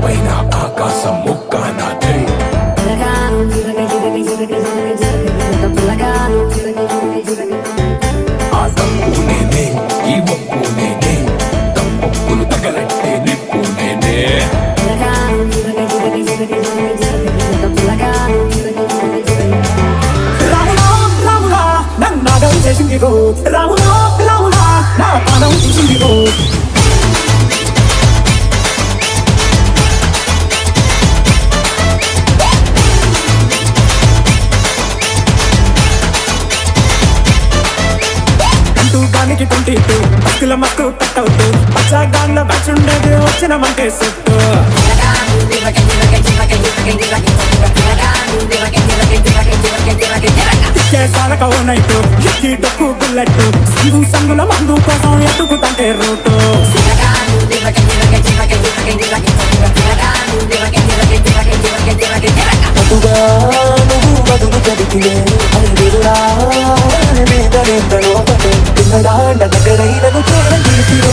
పైన ఆకాశం ముక్క నాదే ఆ తప్పు నేనే ఈ ఒప్పు నేనే తప్పొప్పులు తగలట్టే నిప్పు నేనే రాములా రాములా నన్నాగం చేసింది రో రాములా రాములా నా పాదం తీసింది రో అంటూ గానికి ట్వంటీ టూ బస్కుల మక్కు కట్ అవుతూ పచ్చాగాన్ల బ్యాచ్ ఉండేది వచ్చిన మంటే సెట్టు కేసాల కౌనైటు ఎక్కి డొక్కు బుల్లెట్ సంగు సంగుల మందు కోసం ఎత్తుకుతంటే రూటు అటుగా నువ్వు బతుకు చదివితే అడిగిరా మీదరింతలో ఒకటే తిన్నడాండ దగ్గరైనను చేరం తీసిరో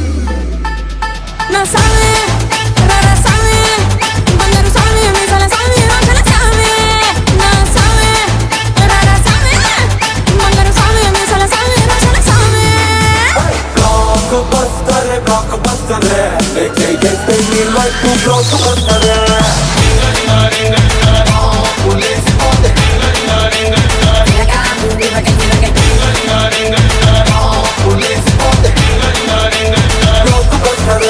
నా సామి రర సామి బంగారు సామి మీసాల సామి రాజల సామి నా సామి రర సామి బంగారు సామి మీసాల సామి రాజల సామి బ్లాక్ బస్టర్ బ్లాక్ బస్టర్ లేకే ఎస్తే నీ life blockbuster blockbuster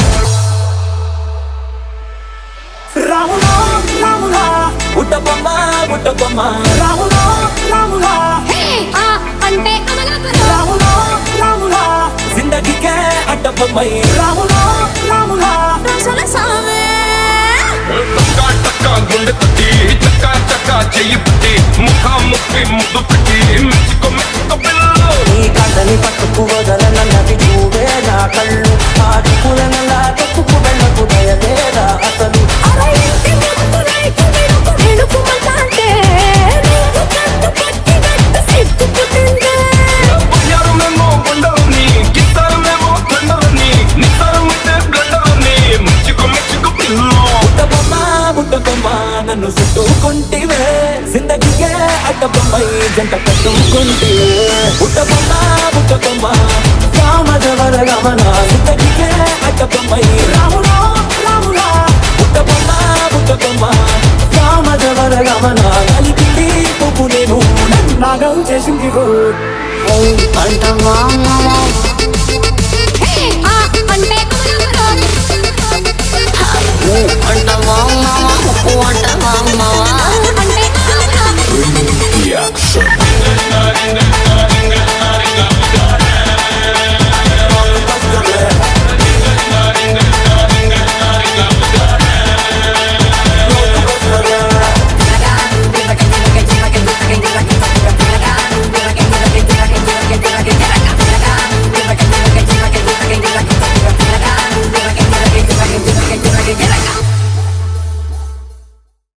Ramula Ramula బుట్టబొమ్మ బుట్టబొమ్మ రాములా రాములా హే ఆ అంటే అమలాపురం రాములా రాములా జిందగీకే అడ్డబొమ్మై రాములా రాములా రాజల సామి టక్కా టక్కా గుండె తట్టి చక్కా చక్కా చెయ్యి పట్టి ముఖాముఖి ముద్దు పెట్టి మెచ్చుకో మెచ్చుకో పిల్లలు నీ కళ్ళని పట్టుకు వదలనన్నది నువ్వే నా కళ్ళు ఆ దిక్కులనలా తప్పుకు వెళ్ళకు దయలేదా అసలు అరే ఇంటి ముందు రైతు వెనుక వెనుకమంటే నువ్వు కట్టు పట్టినట్టు సిక్కుపుతుందే బయ్యారమేమో బండలని గిస్తారమేమో దండలని నిస్తారమైతే బ్లండలని మెచ్చుకో మెచ్చుకో పిల్లలు బుట్టబొమ్మ బుట్టబొమ్మ నన్ను చుట్టుకుంటివే జిందగీకే అడ్డబొమ్మై జంట కట్టుకుంటివే బుట్టబొమ్మ బుట్టబొమ్మ రామజవర రమణ జిందగీకే అడ్డబొమ్మై రాములా